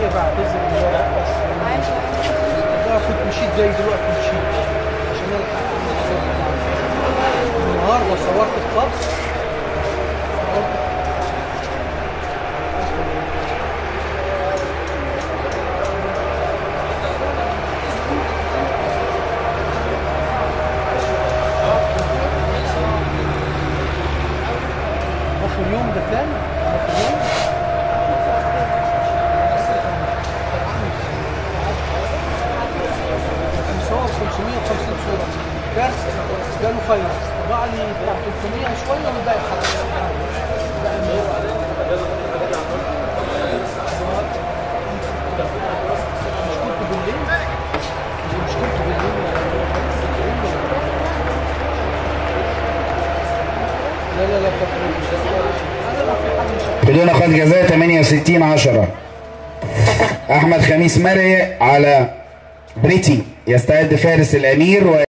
الحقيقه بعتذر امبارح بس والله كنت مشيت زي دلوقتي مشيت عشان الحق النهارده صورت الطقس صورت اخر يوم ده كان اخر يوم كان مصور 550 صوره كارثه جاله فيروس طبع لي بتاع 300 شويه والباقي خلاص بقى مشكلته بالليل مشكلته بالليل لا لا لا كابتن مش انا لا في حد مش بدون خط جزاء 68 10 احمد خميس مرعي على بريتي يستعد فارس الامير و